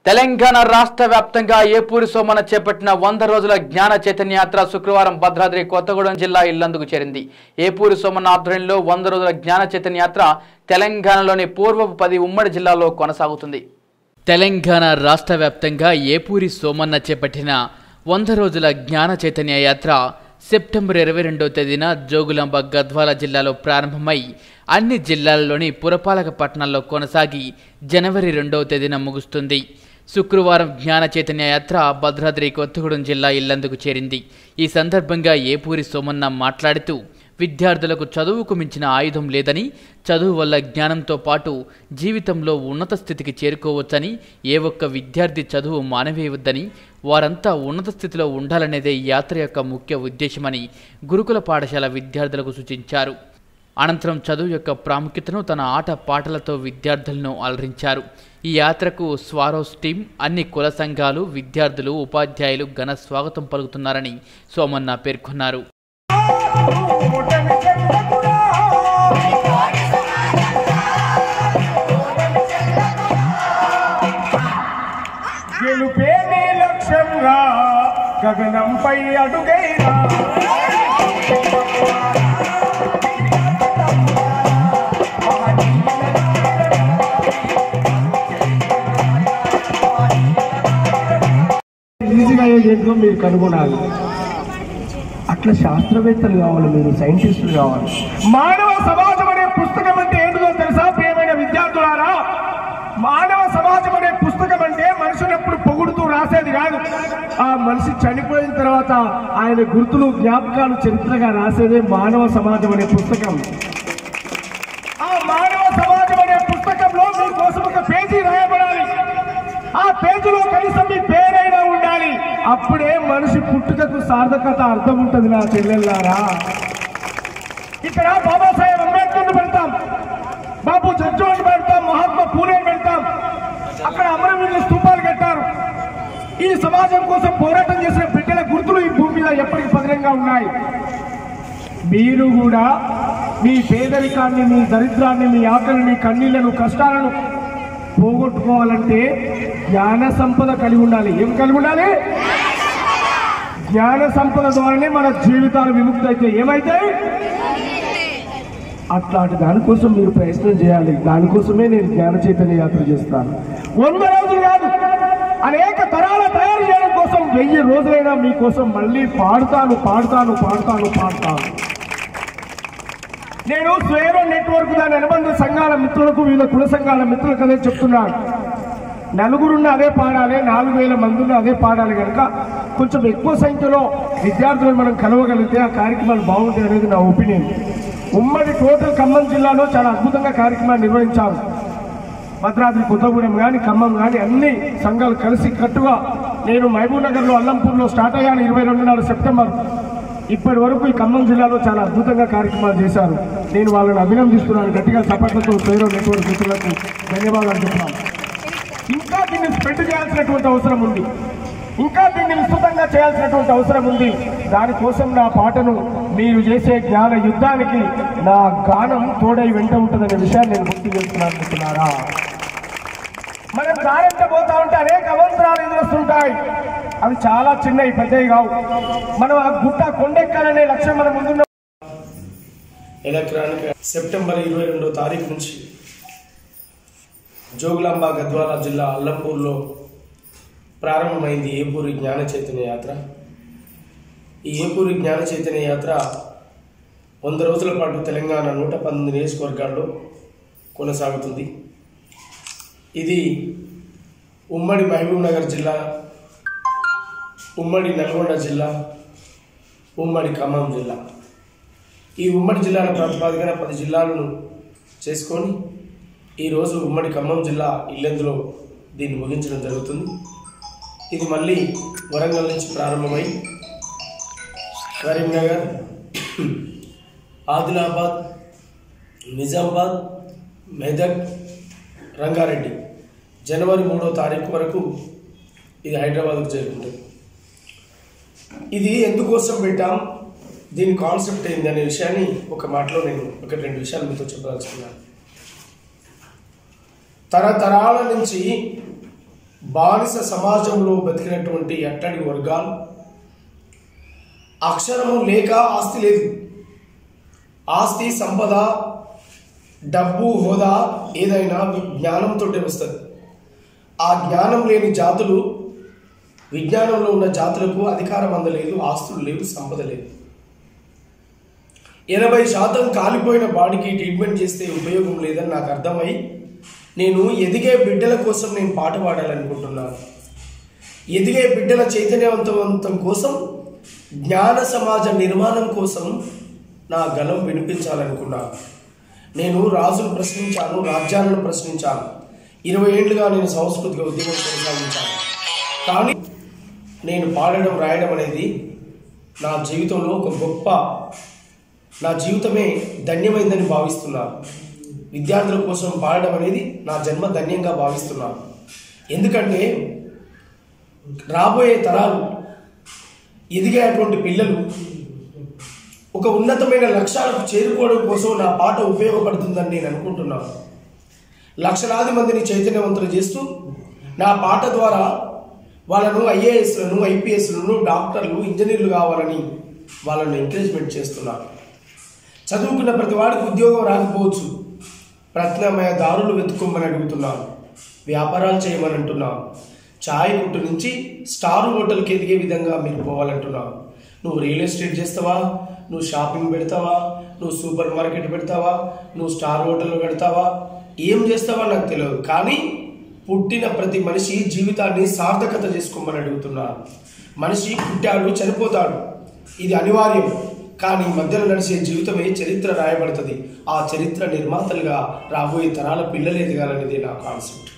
తెలంగాణ రాష్ట్ర వ్యాప్తంగా ఏపూరి సోమన చేపట్టిన వంద రోజుల జ్ఞాన చైతన్య యాత్ర శుక్రవారం భద్రాద్రి కొత్తగూడెం జిల్లా ఇల్లందుకు చేరింది ఏపూరి సోమన్న ఆధ్వర్యంలో వంద రోజుల జ్ఞాన చైతన్య యాత్ర తెలంగాణలోని పూర్వపు పది ఉమ్మడి జిల్లాల్లో కొనసాగుతుంది తెలంగాణ రాష్ట్ర వ్యాప్తంగా ఏపూరి సోమన్న చేపట్టిన వంద రోజుల జ్ఞాన చైతన్య యాత్ర సెప్టెంబర్ ఇరవై రెండవ తేదీన జోగులాంబ గద్వాల జిల్లాలో ప్రారంభమై అన్ని జిల్లాల్లోని పురపాలక పట్టణాల్లో కొనసాగి జనవరి రెండవ తేదీన ముగుస్తుంది శుక్రవారం జ్ఞాన చైతన్య యాత్ర భద్రాద్రి కొత్తగూడెం జిల్లా ఇల్లందుకు చేరింది ఈ సందర్భంగా ఏపూరి సోమన్న మాట్లాడుతూ విద్యార్థులకు చదువుకు మించిన ఆయుధం లేదని చదువు వల్ల జ్ఞానంతో పాటు జీవితంలో ఉన్నత స్థితికి చేరుకోవచ్చని ఏ ఒక్క విద్యార్థి చదువు మానవేయవద్దని వారంతా ఉన్నత స్థితిలో ఉండాలనేదే ఈ యాత్ర యొక్క ముఖ్య ఉద్దేశమని గురుకుల పాఠశాల విద్యార్థులకు సూచించారు అనంతరం చదువు యొక్క ప్రాముఖ్యతను తన ఆట పాటలతో విద్యార్థులను అలరించారు ఈ యాత్రకు స్వారోస్ టీం అన్ని కుల సంఘాలు విద్యార్థులు ఉపాధ్యాయులు ఘన స్వాగతం పలుకుతున్నారని సోమన్న పేర్కొన్నారు గెలుపే నీ లక్ష్యంగా గగనంపై అడుగైనా ఈజీగా ఏంటో మీరు కనుగొనాలి అట్లా శాస్త్రవేత్తలు కావాలి మీరు సైంటిస్టులు కావాలి మానవ సమాజం అనే పుస్తకం అంటే ఏంటిదో తెలుసా ప్రియమైన విద్యార్థులారా మానవ సమాజం అనే పుస్తకం అంటే మనుషులు ఎప్పుడు పొగుడుతూ రాసేది కాదు ఆ మనిషి చనిపోయిన తర్వాత ఆయన గుర్తులు జ్ఞాపకాలు చరిత్రగా రాసేదే మానవ సమాజం అనే పుస్తకం ఆ మానవ సమాజం అనే పుస్తకంలో మీకోసం ఒక పేజీ రాయబడాలి ఆ పేజీలో కనీసం మీ పేరైనా ఉండాలి అప్పుడే మనిషి పుట్టుకకు సార్థకత అర్థం ఉంటుంది నా చెల్లెల్లారా ఇక్కడ బాబాసాహెబ్ అంబేద్కర్ పెడతాం బాబు జగ్జోని పెడతాం మహాత్మా పూలే పెడతాం అక్కడ అమరవీరుల స్తూపాలు కట్టారు ఈ సమాజం కోసం పోరాటం చేసిన బిడ్డల గుర్తులు ఈ భూమి మీద ఎప్పటికీ పదిలంగా ఉన్నాయి మీరు కూడా మీ పేదరికాన్ని మీ దరిద్రాన్ని మీ ఆకలిని మీ కన్నీళ్లను కష్టాలను పోగొట్టుకోవాలంటే జ్ఞాన సంపద కలిగి ఉండాలి ఏం కలిగి ఉండాలి జ్ఞాన సంపద ద్వారానే మన జీవితాలు విముక్తి అయితే ఏమైతాయి అట్లాంటి దానికోసం మీరు ప్రయత్నం చేయాలి దానికోసమే నేను జ్ఞాన చైతన్య యాత్ర చేస్తాను వంద రోజులు కాదు అనేక తరాల తయారు చేయడం కోసం వెయ్యి రోజులైనా మీకోసం మళ్ళీ పాడుతాను పాడుతాను పాడుతాను పాడుతాను నేను స్వేరో నెట్వర్క్ దాని అనుబంధ సంఘాల మిత్రులకు వివిధ కుల సంఘాల మిత్రులకు అదే చెప్తున్నాను నలుగురున్న అదే పాడాలి నాలుగు వేల మంది ఉన్న అదే పాడాలి కనుక కొంచెం ఎక్కువ సంఖ్యలో విద్యార్థులను మనం కలవగలిగితే ఆ కార్యక్రమాలు బాగుంటాయి అనేది నా ఒపీనియన్ ఉమ్మడి టోటల్ ఖమ్మం జిల్లాలో చాలా అద్భుతంగా కార్యక్రమాలు నిర్వహించారు భద్రాద్రి కొత్తగూడెం కానీ ఖమ్మం కానీ అన్ని సంఘాలు కలిసి కట్టుగా నేను మహబూబ్ నగర్లో అల్లంపూర్లో స్టార్ట్ అయ్యాను ఇరవై రెండు నాలుగు సెప్టెంబర్ ఇప్పటి వరకు ఈ ఖమ్మం జిల్లాలో చాలా అద్భుతంగా కార్యక్రమాలు చేశారు నేను వాళ్ళని అభినందిస్తున్నాను గట్టిగా చప్పట్లతో పేరు నెట్వర్క్ మిత్రులకు ధన్యవాదాలు చెప్తున్నాను ఇంకా దీన్ని స్ప్రెడ్ చేయాల్సినటువంటి అవసరం ఉంది ఇంకా దీన్ని విస్తృతంగా చేయాల్సినటువంటి అవసరం ఉంది దానికోసం నా పాటను మీరు చేసే జ్ఞాన యుద్ధానికి నా గానం తోడై వెంట ఉంటుందనే విషయాన్ని నేను గుర్తు చేస్తున్నాను అనుకుంటున్నారా మనం దారంట పోతా ఉంటే అనేక అవంతరాలు ఎదురొస్తుంటాయి అవి చాలా చిన్నవి పెద్దవి కావు మనం ఆ గుట్ట కొండెక్కాలనే లక్ష్యం మన ముందున్న ఎలక్ట్రానిక్ సెప్టెంబర్ ఇరవై రెండో తారీఖు నుంచి జోగులాంబ గద్వాల జిల్లా అల్లంపూర్లో ప్రారంభమైంది ఏపూరి జ్ఞాన చైతన్య యాత్ర ఈ ఏపూరి జ్ఞాన చైతన్య యాత్ర వంద రోజుల పాటు తెలంగాణ నూట పంతొమ్మిది నియోజకవర్గాల్లో కొనసాగుతుంది ఇది ఉమ్మడి మహబూబ్ నగర్ జిల్లా ఉమ్మడి నల్గొండ జిల్లా ఉమ్మడి ఖమ్మం జిల్లా ఈ ఉమ్మడి జిల్లాల ప్రాతిపాదికన పది జిల్లాలను చేసుకొని ఈరోజు ఉమ్మడి ఖమ్మం జిల్లా ఇల్లెందులో దీన్ని ముగించడం జరుగుతుంది ఇది మళ్ళీ వరంగల్ నుంచి ప్రారంభమై కరీంనగర్ ఆదిలాబాద్ నిజామాబాద్ మెదక్ రంగారెడ్డి జనవరి మూడో తారీఖు వరకు ఇది హైదరాబాద్కు చేరుకుంటుంది ఇది ఎందుకోసం పెట్టాం దీని కాన్సెప్ట్ ఏంది అనే విషయాన్ని ఒక మాటలో నేను ఒక రెండు విషయాలు మీతో చెప్పదలుచుకున్నాను తరతరాల నుంచి బానిస సమాజంలో బతికినటువంటి అట్టడి వర్గాలు అక్షరము లేక ఆస్తి లేదు ఆస్తి సంపద డబ్బు హోదా ఏదైనా జ్ఞానంతో వస్తుంది ఆ జ్ఞానం లేని జాతులు విజ్ఞానంలో ఉన్న జాతులకు అధికారం అందలేదు ఆస్తులు లేవు సంపద లేదు ఎనభై శాతం కాలిపోయిన బాడీకి ట్రీట్మెంట్ చేస్తే ఉపయోగం లేదని నాకు అర్థమై నేను ఎదిగే బిడ్డల కోసం నేను పాట పాడాలనుకుంటున్నాను ఎదిగే బిడ్డల చైతన్యవంతవంతం కోసం జ్ఞాన సమాజ నిర్మాణం కోసం నా గలం వినిపించాలనుకున్నాను నేను రాజును ప్రశ్నించాను రాజ్యాలను ప్రశ్నించాను ఇరవై ఏళ్ళుగా నేను సాంస్కృతిక ఉద్యమం కొనసాగించాను కానీ నేను పాడడం రాయడం అనేది నా జీవితంలో ఒక గొప్ప నా జీవితమే ధన్యమైందని భావిస్తున్నాను విద్యార్థుల కోసం పాడడం అనేది నా జన్మ ధన్యంగా భావిస్తున్నాను ఎందుకంటే రాబోయే తరాలు ఎదిగేటువంటి పిల్లలు ఒక ఉన్నతమైన లక్ష్యాలకు చేరుకోవడం కోసం నా పాట ఉపయోగపడుతుందని నేను అనుకుంటున్నాను లక్షలాది మందిని చైతన్యవంతులు చేస్తూ నా పాట ద్వారా వాళ్ళను ఐఏఎస్లను ఐపీఎస్లను డాక్టర్లు ఇంజనీర్లు కావాలని వాళ్ళను ఎంకరేజ్మెంట్ చేస్తున్నాను చదువుకున్న ప్రతి వాడికి ఉద్యోగం రాకపోవచ్చు ప్రత్యామ్నాయ దారులు వెతుక్కోమని అడుగుతున్నాను వ్యాపారాలు చేయమని అంటున్నాను చాయ్ కొట్టు నుంచి స్టార్ హోటల్కి ఎదిగే విధంగా మీరు పోవాలంటున్నాను నువ్వు రియల్ ఎస్టేట్ చేస్తావా నువ్వు షాపింగ్ పెడతావా నువ్వు సూపర్ మార్కెట్ పెడతావా నువ్వు స్టార్ హోటల్ పెడతావా ఏం చేస్తావా నాకు తెలియదు కానీ పుట్టిన ప్రతి మనిషి జీవితాన్ని సార్థకత చేసుకోమని అడుగుతున్నాను మనిషి పుట్టాడు చనిపోతాడు ఇది అనివార్యం కానీ మధ్యలో నడిచే జీవితమే చరిత్ర రాయబడుతుంది ఆ చరిత్ర నిర్మాతలుగా రాబోయే తరాల పిల్లలు ఎదగాలనేది నా కాన్సెప్ట్